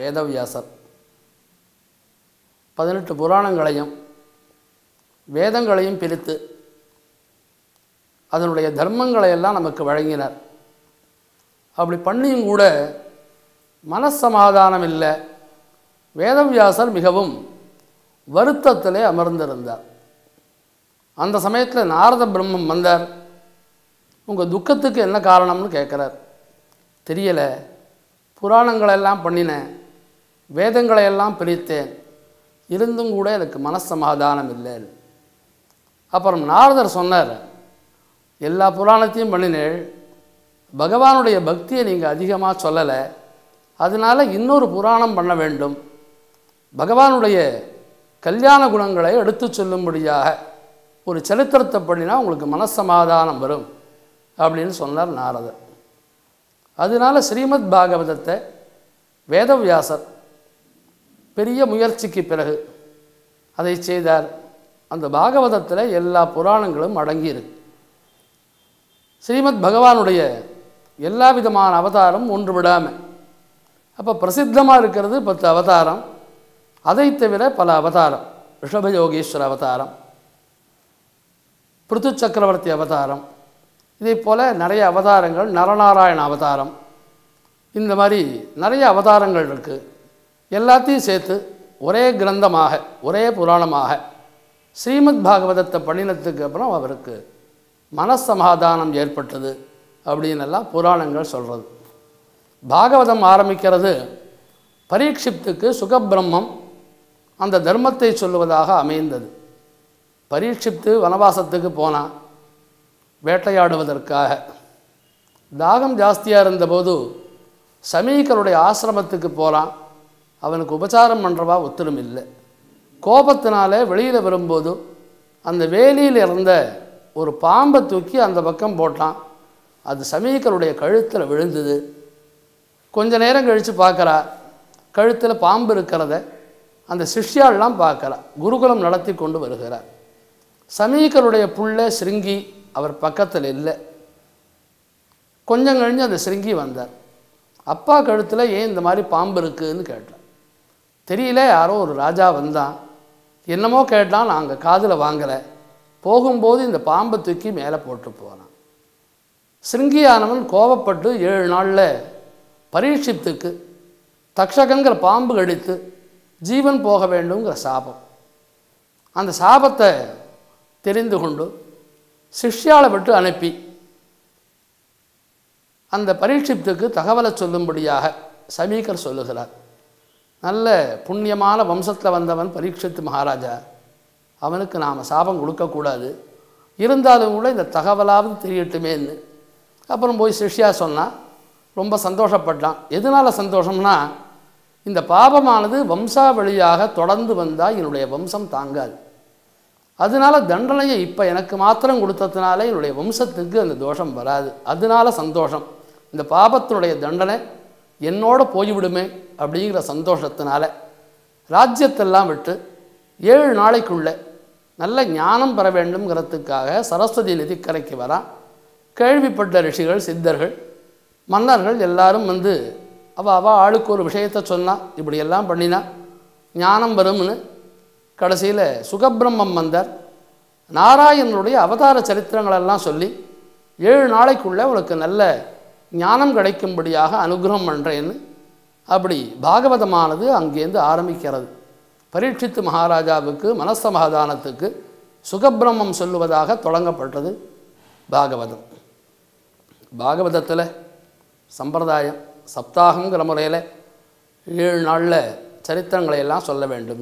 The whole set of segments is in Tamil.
வேதவியாசர் பதினெட்டு புராணங்களையும் வேதங்களையும் பிரித்து அதனுடைய தர்மங்களை எல்லாம் நமக்கு வழங்கினார் அப்படி பண்ணியும் கூட மனசமாதானம் இல்லை வேதவியாசர் மிகவும் வருத்தத்திலே அமர்ந்திருந்தார் அந்த சமயத்தில் நாரத பிரம்மம் வந்தார் உங்கள் துக்கத்துக்கு என்ன காரணம்னு கேட்குறார் தெரியலை புராணங்களெல்லாம் பண்ணினேன் வேதங்களையெல்லாம் பிரித்தேன் இருந்தும் கூட எனக்கு மனசமாதானம் இல்லை அப்புறம் நாரதர் சொன்னார் எல்லா புராணத்தையும் பண்ணினேள் பகவானுடைய பக்தியை நீங்கள் அதிகமாக சொல்லலை அதனால் இன்னொரு புராணம் பண்ண வேண்டும் பகவானுடைய கல்யாண குணங்களை எடுத்து சொல்லும்படியாக ஒரு சரித்திரத்தை பண்ணினா உங்களுக்கு மனசமாதானம் வரும் அப்படின்னு சொன்னார் நாரதர் அதனால ஸ்ரீமத் பாகவதத்தை வேதவியாசர் பெரிய முயற்சிக்கு பிறகு அதை செய்தார் அந்த பாகவதத்தில் எல்லா புராணங்களும் அடங்கியிருக்கு ஸ்ரீமத் பகவானுடைய எல்லா விதமான அவதாரம் ஒன்று விடாமல் அப்போ பிரசித்தமாக இருக்கிறது பத்து அவதாரம் அதை தவிர பல அவதாரம் ரிஷபயோகீஸ்வர அவதாரம் பிருத்து சக்கரவர்த்தி அவதாரம் இதே போல் நிறைய அவதாரங்கள் நரநாராயண அவதாரம் இந்த மாதிரி நிறைய அவதாரங்கள் இருக்குது எல்லாத்தையும் சேர்த்து ஒரே கிரந்தமாக ஒரே புராணமாக ஸ்ரீமத் பாகவதத்தை பண்ணினத்துக்கு அப்புறம் அவருக்கு மனசமாதானம் ஏற்பட்டது அப்படின்னு எல்லாம் புராணங்கள் சொல்கிறது பாகவதம் ஆரம்பிக்கிறது பரீட்சித்துக்கு சுகபிரம்மம் அந்த தர்மத்தை சொல்லுவதாக அமைந்தது பரீட்சித்து வனவாசத்துக்கு போனான் வேட்டையாடுவதற்காக தாகம் ஜாஸ்தியாக இருந்தபோது சமீகருடைய ஆசிரமத்துக்கு போகிறான் அவனுக்கு உபச்சாரம் பண்ணுறவா ஒத்துரும் இல்லை கோபத்தினாலே வெளியில் வரும்போது அந்த வேலியில் இருந்த ஒரு பாம்பை தூக்கி அந்த பக்கம் போட்டான் அது சமீகருடைய கழுத்தில் விழுந்தது கொஞ்ச நேரம் கழித்து பார்க்குறா கழுத்தில் பாம்பு இருக்கிறத அந்த சிஷ்யாள்லாம் பார்க்குறா குருகுலம் நடத்தி கொண்டு வருகிறார் சமீகருடைய புள்ள சிருங்கி அவர் பக்கத்தில் இல்லை கொஞ்சம் கழிஞ்சு அந்த சிருங்கி வந்தார் அப்பா கழுத்தில் ஏன் இந்த மாதிரி பாம்பு இருக்குதுன்னு கேட்டார் தெரியல யாரோ ஒரு ராஜா வந்தான் என்னமோ கேட்டான் நாங்கள் காதில் வாங்கலை போகும்போது இந்த பாம்பை தூக்கி மேலே போட்டு போனான் சிருங்கியானவன் கோபப்பட்டு ஏழு நாளில் பரீட்சித்துக்கு தக்ஷகங்கிற பாம்பு கடித்து ஜீவன் போக வேண்டுங்கிற சாபம் அந்த சாபத்தை தெரிந்து கொண்டு சிஷ்யாவை விட்டு அனுப்பி அந்த பரீட்சித்துக்கு தகவலை சொல்லும்படியாக சமீகர் சொல்லுகிறார் நல்ல புண்ணியமான வம்சத்தில் வந்தவன் பரீட்சித்து மகாராஜா அவனுக்கு நாம் சாபம் கொடுக்கக்கூடாது இருந்தாலும் கூட இந்த தகவலாவது தெரியட்டுமேன்னு அப்புறம் போய் சிஷ்யா சொன்னான் ரொம்ப சந்தோஷப்பட்டான் எதனால் சந்தோஷம்னா இந்த பாபமானது வம்சாவளியாக தொடர்ந்து வந்தால் என்னுடைய வம்சம் தாங்காது அதனால தண்டனையை இப்போ எனக்கு மாத்திரம் கொடுத்ததுனால என்னுடைய வம்சத்துக்கு அந்த தோஷம் வராது அதனால சந்தோஷம் இந்த பாபத்தினுடைய தண்டனை என்னோட போய்விடுமே அப்படிங்கிற சந்தோஷத்தினால ராஜ்யத்தெல்லாம் விட்டு ஏழு நாளைக்குள்ளே நல்ல ஞானம் பெற வேண்டும்ங்கிறதுக்காக சரஸ்வதி நதிக்கரைக்கு வரான் கேள்விப்பட்ட ரிஷிகள் சித்தர்கள் மன்னர்கள் எல்லாரும் வந்து அவ அவ ஆளுக்கு ஒரு விஷயத்தை சொன்னா இப்படி எல்லாம் பண்ணினா ஞானம் வரும்னு கடைசியில் சுகபிரம்மம் வந்தார் நாராயணனுடைய அவதார சரித்திரங்களெல்லாம் சொல்லி ஏழு நாளைக்குள்ளே உனக்கு நல்ல ஞானம் கிடைக்கும்படியாக அனுகிரகம் பண்ணுறேன்னு அப்படி பாகவதமானது அங்கேருந்து ஆரம்பிக்கிறது பரீட்சித்து மகாராஜாவுக்கு மனசமாதானத்துக்கு சுகபிரம்மம் சொல்லுவதாக தொடங்கப்பட்டது பாகவதம் பாகவதத்தில் சம்பிரதாயம் சப்தாகங்கிற முறையில் ஏழு நாளில் சரித்திரங்களை எல்லாம் சொல்ல வேண்டும்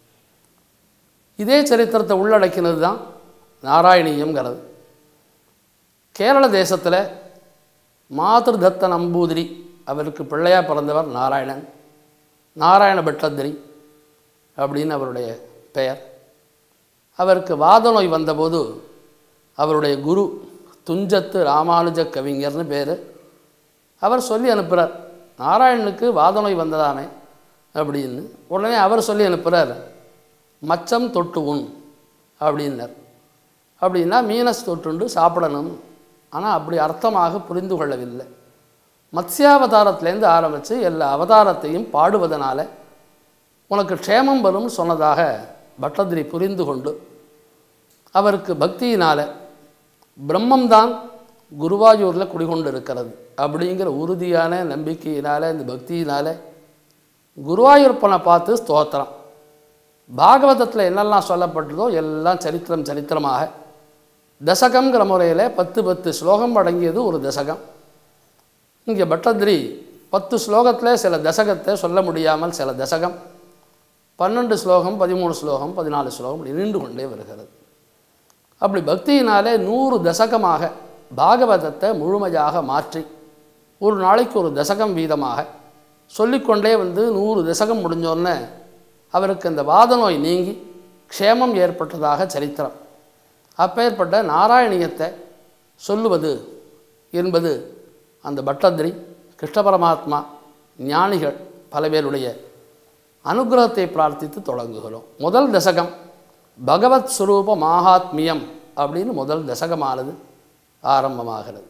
இதே சரித்திரத்தை உள்ளடக்கினது தான் நாராயணியம்ங்கிறது கேரள தேசத்தில் மாதൃதத்த நம்பூதிரி அவருக்கு பிள்ளையாக பிறந்தவர் நாராயணன் நாராயண பட்டத்திரி அப்படின்னு அவருடைய பெயர் அவருக்கு வாத நோய் வந்தபோது அவருடைய குரு துஞ்சத்து ராமானுஜ கவிஞர்னு பேர் அவர் சொல்லி அனுப்புகிறார் நாராயணனுக்கு வாத நோய் வந்ததாமே அப்படின்னு உடனே அவர் சொல்லி அனுப்புகிறார் மச்சம் தொட்டு உண் அப்படின்னார் அப்படின்னா மீனஸ் தொட்டுண்டு சாப்பிடணும் ஆனால் அப்படி அர்த்தமாக புரிந்து கொள்ளவில்லை மத்ஸ்யாவதாரத்திலேருந்து ஆரம்பித்து எல்லா அவதாரத்தையும் பாடுவதனால உனக்கு க்ஷேமம் வரும்னு சொன்னதாக பட்டதிரி புரிந்து கொண்டு அவருக்கு பக்தியினால் பிரம்மம்தான் குருவாயூரில் குடிகொண்டு இருக்கிறது அப்படிங்கிற உறுதியான நம்பிக்கையினால் இந்த பக்தியினால் குருவாயூர்ப்பனை பார்த்து ஸ்தோத்திரம் பாகவதத்தில் என்னெல்லாம் சொல்லப்பட்டதோ எல்லாம் சரித்திரம் சரித்திரமாக தசகங்கிற முறையில் பத்து பத்து ஸ்லோகம் அடங்கியது ஒரு தசகம் இங்கே பட்டதிரி பத்து ஸ்லோகத்தில் சில தசகத்தை சொல்ல முடியாமல் சில தசகம் பன்னெண்டு ஸ்லோகம் பதிமூணு ஸ்லோகம் பதினாலு ஸ்லோகம் இப்படி நீண்டு கொண்டே வருகிறது அப்படி பக்தியினாலே நூறு தசகமாக பாகவதத்தை முழுமையாக மாற்றி ஒரு நாளைக்கு ஒரு தசகம் வீதமாக சொல்லிக்கொண்டே வந்து நூறு தசகம் முடிஞ்சோடனே அவருக்கு அந்த வாத நோய் நீங்கி க்ஷேமம் ஏற்பட்டதாக சரித்திரம் அப்பேற்பட்ட நாராயணியத்தை சொல்லுவது என்பது அந்த பட்டதிரி கிருஷ்ண பரமாத்மா ஞானிகள் பல பேருடைய அனுகிரகத்தை பிரார்த்தித்து தொடங்குகிறோம் முதல் தசகம் பகவத் ஸ்வரூப மாகாத்மியம் அப்படின்னு முதல் தசகமானது ஆரம்பமாகிறது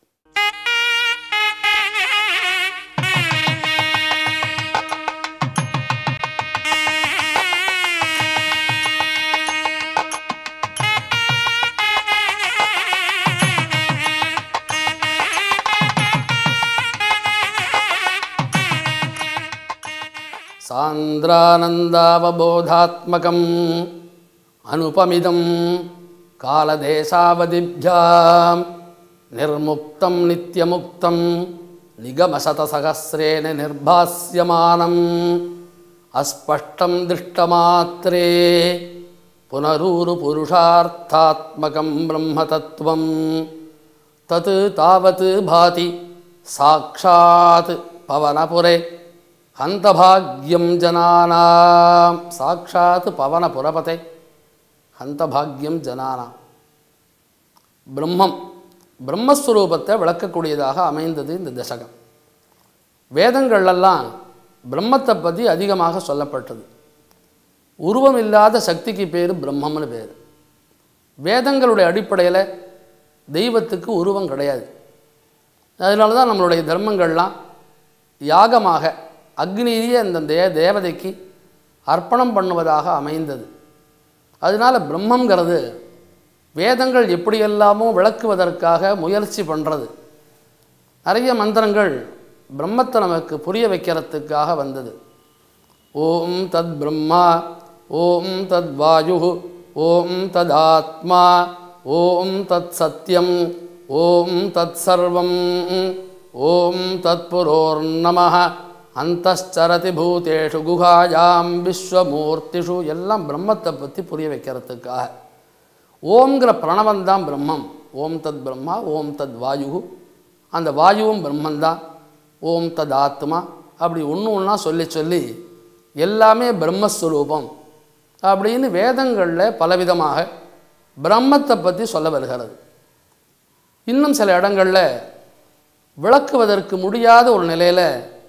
சாந்திரானந்தாவபோதாத்மகம் அனுபமிதம் காலதேசாவதிभ्यां நிர்முக்தம் நித்யமுக்தம் நிகமசதசகசிரேன நிர்பாஸ்யமானம் அஸ்பஷ்டம் திருஷ்டமாத்திரே புனரூரு புருஷார்த்தாத்மகம் பிரம்மதத்துவம் தத் தாவத் பாதி சாட்சாத் பவனபுரே ஹந்தபாகியம் ஜனானாம் சாட்சாத் பவனபுரபதே ஹந்தபாகியம் ஜனானாம் பிரம்மம் பிரம்மஸ்வரூபத்தை விளக்கக்கூடியதாக அமைந்தது இந்த தசகம் வேதங்கள்லாம் பிரம்மத்தை பற்றி அதிகமாக சொல்லப்பட்டது உருவம் இல்லாத சக்திக்கு பேர் பிரம்மம்னு பேர் வேதங்களுடைய அடிப்படையில் தெய்வத்துக்கு உருவம் கிடையாது அதனால தான் நம்மளுடைய தர்மங்கள்லாம் யாகமாக அக்னியே அந்த தே தேவதைக்கு அர்ப்பணம் பண்ணுவதாக அமைந்தது அதனால் பிரம்மங்கிறது வேதங்கள் எப்படியெல்லாமோ விளக்குவதற்காக முயற்சி பண்ணுறது நிறைய மந்திரங்கள் பிரம்மத்தை நமக்கு புரிய வைக்கிறதுக்காக வந்தது ஓம் தத் பிரம்மா ஓம் தத் வாயு ஓம் தத் ஆத்மா ஓம் தத் சத்யம் ஓம் தத் சர்வம் ஓம் தத் புரோர்நம அந்தரதி பூதேஷு குகாயாம் விஸ்வமூர்த்திஷு எல்லாம் பிரம்மத்தை பற்றி புரிய வைக்கிறதுக்காக ஓம்ங்கிற பிரணவம் தான் பிரம்மம் ஓம் தத் பிரம்மா ஓம் தத் வாயு அந்த வாயுவும் பிரம்மந்தான் ஓம் தத் ஆத்மா அப்படி ஒன்று ஒன்றா சொல்லி சொல்லி எல்லாமே பிரம்மஸ்வரூபம் அப்படின்னு வேதங்களில் பலவிதமாக பிரம்மத்தை பற்றி சொல்ல வருகிறது இன்னும் சில இடங்களில் விளக்குவதற்கு முடியாத ஒரு நிலையில்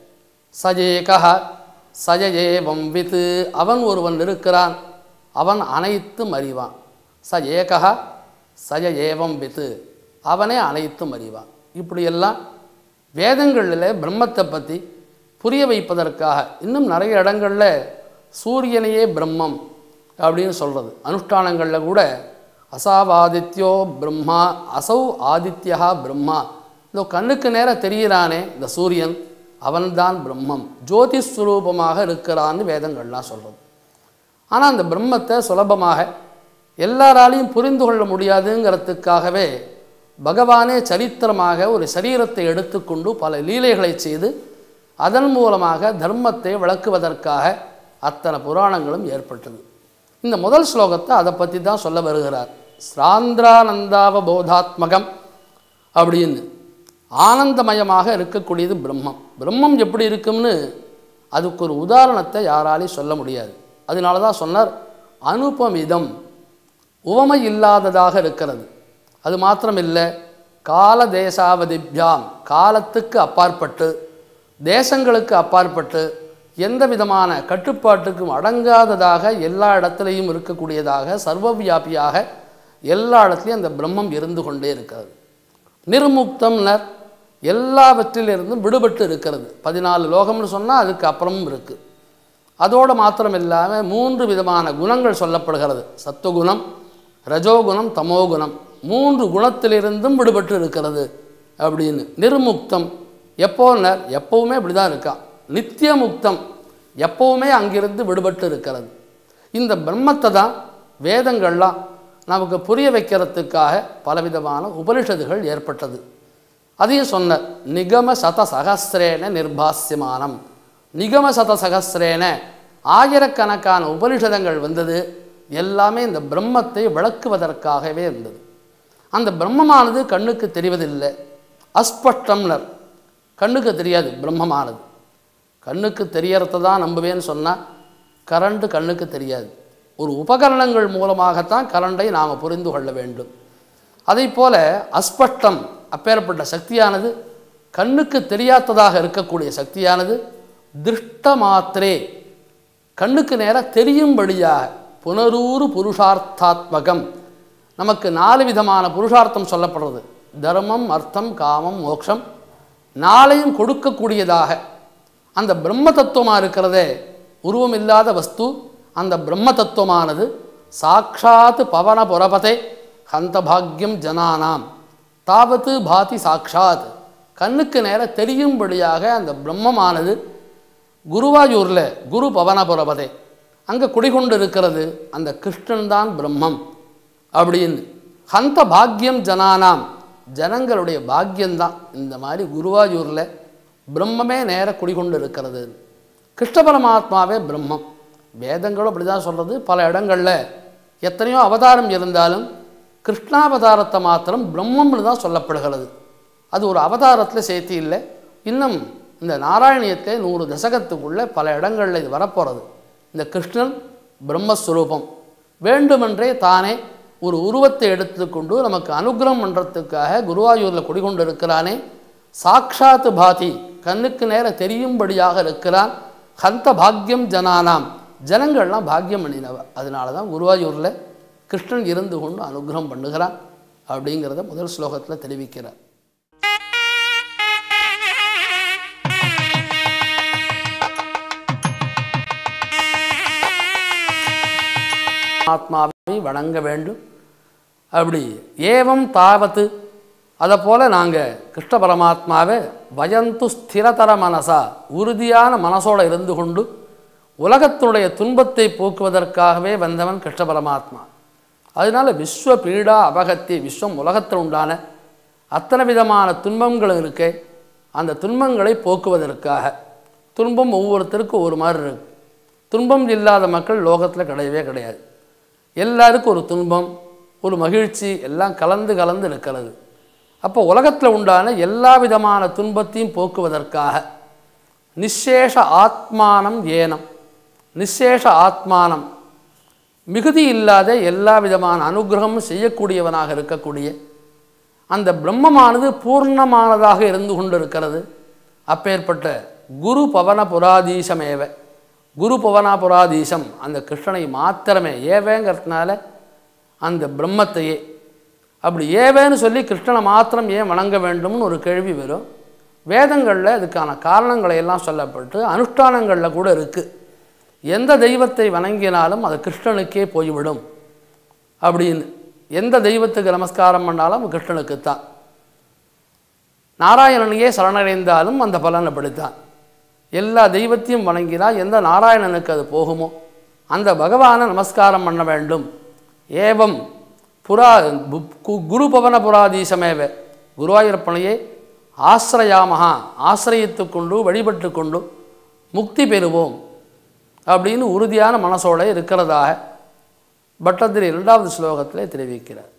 சஜேகா சஜஏவம் வித்து அவன் ஒருவன் இருக்கிறான் அவன் அனைத்தும் அறிவான் ச ஏகா சஜ ஏவம் வித்து அவனே அனைத்தும் அறிவான் இப்படியெல்லாம் வேதங்களில் பிரம்மத்தை பற்றி புரிய வைப்பதற்காக இன்னும் நிறைய இடங்களில் சூரியனையே பிரம்மம் அப்படின்னு சொல்கிறது அனுஷ்டானங்களில் கூட அசாவாதித்யோ பிரம்மா அசௌ ஆதித்யா பிரம்மா இந்த கண்ணுக்கு நேரம் தெரிகிறானே இந்த சூரியன் அவன்தான் பிரம்மம் ஜோதிஸ்வரூபமாக இருக்கிறான்னு வேதங்கள்லாம் சொல்கிறது ஆனால் அந்த பிரம்மத்தை சுலபமாக எல்லாராலையும் புரிந்து கொள்ள முடியாதுங்கிறதுக்காகவே பகவானே சரித்திரமாக ஒரு சரீரத்தை எடுத்துக்கொண்டு பல லீலைகளை செய்து அதன் மூலமாக தர்மத்தை விளக்குவதற்காக அத்தனை புராணங்களும் ஏற்பட்டது இந்த முதல் ஸ்லோகத்தை அதை பற்றி தான் சொல்ல வருகிறார் ஸ்ராந்திரானந்தாவ போதாத்மகம் அப்படின்னு ஆனந்தமயமாக இருக்கக்கூடியது பிரம்மம் பிரம்மம் எப்படி இருக்கும்னு அதுக்கு ஒரு உதாரணத்தை யாராலையும் சொல்ல முடியாது அதனால தான் சொன்னார் அனுபமிதம் உவமை இல்லாததாக இருக்கிறது அது மாத்திரமில்லை கால தேசாவதிபியாம் காலத்துக்கு அப்பாற்பட்டு தேசங்களுக்கு அப்பாற்பட்டு எந்த விதமான கட்டுப்பாட்டுக்கும் அடங்காததாக எல்லா இடத்துலையும் இருக்கக்கூடியதாக சர்வவியாபியாக எல்லா இடத்துலையும் அந்த பிரம்மம் இருந்து கொண்டே இருக்கிறது நிர்முக்தம்னர் எல்லாவற்றிலிருந்தும் விடுபட்டு இருக்கிறது பதினாலு லோகம்னு சொன்னால் அதுக்கு அப்புறமும் இருக்குது அதோடு மாத்திரம் இல்லாமல் மூன்று விதமான குணங்கள் சொல்லப்படுகிறது சத்துவகுணம் ரஜோகுணம் தமோகுணம் மூன்று குணத்திலிருந்தும் விடுபட்டு இருக்கிறது அப்படின்னு நிர்முக்தம் எப்போன்னர் எப்பவுமே இப்படி தான் இருக்கான் நித்திய முக்தம் எப்பவுமே அங்கிருந்து விடுபட்டு இருக்கிறது இந்த பிரம்மத்தை தான் வேதங்கள்லாம் நமக்கு புரிய வைக்கிறதுக்காக பலவிதமான உபனிஷதுகள் ஏற்பட்டது அதையும் சொன்ன நிகம சத சகசிரேன நிர்பாசியமானம் நிகம சத சகசிரேன ஆயிரக்கணக்கான உபனிஷதங்கள் வந்தது எல்லாமே இந்த பிரம்மத்தை விளக்குவதற்காகவே இருந்தது அந்த பிரம்மமானது கண்ணுக்கு தெரிவதில்லை அஸ்பஷ்டம்னர் கண்ணுக்கு தெரியாது பிரம்மமானது கண்ணுக்கு தெரியறத தான் நம்புவேன்னு சொன்னால் கரண்ட்டு கண்ணுக்கு தெரியாது ஒரு உபகரணங்கள் மூலமாகத்தான் கரண்டை நாம் புரிந்து கொள்ள வேண்டும் அதை போல அஸ்பஷ்டம் அப்பேற்பட்ட சக்தியானது கண்ணுக்கு தெரியாததாக இருக்கக்கூடிய சக்தியானது திருஷ்ட மாத்திரே கண்ணுக்கு நேராக தெரியும்படியாக புனரூறு புருஷார்த்தாத்மகம் நமக்கு நாலு விதமான புருஷார்த்தம் சொல்லப்படுறது தர்மம் அர்த்தம் காமம் மோட்சம் நாளையும் கொடுக்கக்கூடியதாக அந்த பிரம்ம தத்துவமாக இருக்கிறதே உருவமில்லாத வஸ்து அந்த பிரம்ம தத்துவமானது சாட்சாத் பவன புரபதே ஹந்த பாக்யம் ஜனானாம் தாவத்து பாதி சாட்சாத் கண்ணுக்கு நேர தெரியும்படியாக அந்த பிரம்மமானது குருவாயூரில் குரு பவனபுரபதே அங்கே குடிகொண்டு இருக்கிறது அந்த கிருஷ்ணன் தான் பிரம்மம் அப்படின்னு ஹந்த பாக்யம் ஜனானாம் ஜனங்களுடைய பாக்கியம்தான் இந்த மாதிரி குருவாயூரில் பிரம்மமே நேர குடிகொண்டு இருக்கிறது கிருஷ்ண பரமாத்மாவே பிரம்மம் வேதங்களும் அப்படி தான் சொல்கிறது பல இடங்களில் எத்தனையோ அவதாரம் இருந்தாலும் கிருஷ்ணாவதாரத்தை மாத்திரம் பிரம்மம்னு தான் சொல்லப்படுகிறது அது ஒரு அவதாரத்தில் சேர்த்து இல்லை இன்னும் இந்த நாராயணியத்தை நூறு தசகத்துக்குள்ளே பல இடங்களில் இது வரப்போகிறது இந்த கிருஷ்ணன் பிரம்மஸ்வரூபம் வேண்டுமென்றே தானே ஒரு உருவத்தை எடுத்துக்கொண்டு நமக்கு அனுகிரகம் பண்ணுறதுக்காக குருவாயூரில் குடிகொண்டு இருக்கிறானே சாக்ஷாத் பாதி கண்ணுக்கு நேர தெரியும்படியாக இருக்கிறான் ஹந்த பாக்யம் ஜனானாம் ஜனங்கள்லாம் பாக்கியம் பண்ணினவ அதனால தான் குருவாயூரில் கிருஷ்ணன் இருந்து கொண்டு அனுகிரகம் பண்ணுகிறான் அப்படிங்கிறத முதல் ஸ்லோகத்தில் தெரிவிக்கிறார் ஆத்மாவை வணங்க வேண்டும் அப்படி ஏவம் தாவத்து அதை போல் நாங்கள் கிருஷ்ண பரமாத்மாவை வயந்து ஸ்திரதர மனசா உறுதியான மனசோட இருந்து கொண்டு உலகத்தினுடைய துன்பத்தை போக்குவதற்காகவே வந்தவன் கிருஷ்ண பரமாத்மா அதனால் விஸ்வ பீடா அபகத்தி விஸ்வம் உலகத்தில் உண்டான அத்தனை விதமான துன்பங்களும் இருக்கே அந்த துன்பங்களை போக்குவதற்காக துன்பம் ஒவ்வொருத்தருக்கும் ஒரு மாதிரி இருக்கு துன்பம் இல்லாத மக்கள் லோகத்தில் கிடையவே கிடையாது எல்லாருக்கும் ஒரு துன்பம் ஒரு மகிழ்ச்சி எல்லாம் கலந்து கலந்து இருக்கிறது அப்போ உலகத்தில் உண்டான எல்லா விதமான துன்பத்தையும் போக்குவதற்காக நிசேஷ ஆத்மானம் ஏனம் நிசேஷ ஆத்மானம் மிகுதி இல்லாத எல்லா விதமான அனுகிரகமும் செய்யக்கூடியவனாக இருக்கக்கூடிய அந்த பிரம்மமானது பூர்ணமானதாக இருந்து கொண்டிருக்கிறது அப்பேற்பட்ட குரு பவன புராதீசமேவ குரு பவனா புராதீசம் அந்த கிருஷ்ணனை மாத்திரமே ஏவேங்கிறதுனால அந்த பிரம்மத்தையே அப்படி ஏவேன்னு சொல்லி கிருஷ்ணனை மாத்திரம் ஏன் வணங்க வேண்டும்னு ஒரு கேள்வி வரும் வேதங்களில் அதுக்கான காரணங்களை எல்லாம் சொல்லப்பட்டு அனுஷ்டானங்களில் கூட இருக்குது எந்த தெய்வத்தை வணங்கினாலும் அது கிருஷ்ணனுக்கே போய்விடும் அப்படின்னு எந்த தெய்வத்துக்கு நமஸ்காரம் பண்ணாலும் அது கிருஷ்ணனுக்குத்தான் நாராயணனையே சரணடைந்தாலும் அந்த பலன் அப்படித்தான் எல்லா தெய்வத்தையும் வணங்கினால் எந்த நாராயணனுக்கு அது போகுமோ அந்த பகவானை நமஸ்காரம் பண்ண வேண்டும் ஏவம் புரா பு- கு- குரு பவன புராதீசமேவ குருவாயூரப்பனையே ஆசிரயாமகா ஆசிரயித்து கொண்டு வழிபட்டு கொண்டு முக்தி பெறுவோம் அப்படின்னு உறுதியான மனசோட இருக்கிறதாக பட்டத்திரி இரண்டாவது ஸ்லோகத்திலே தெரிவிக்கிறார்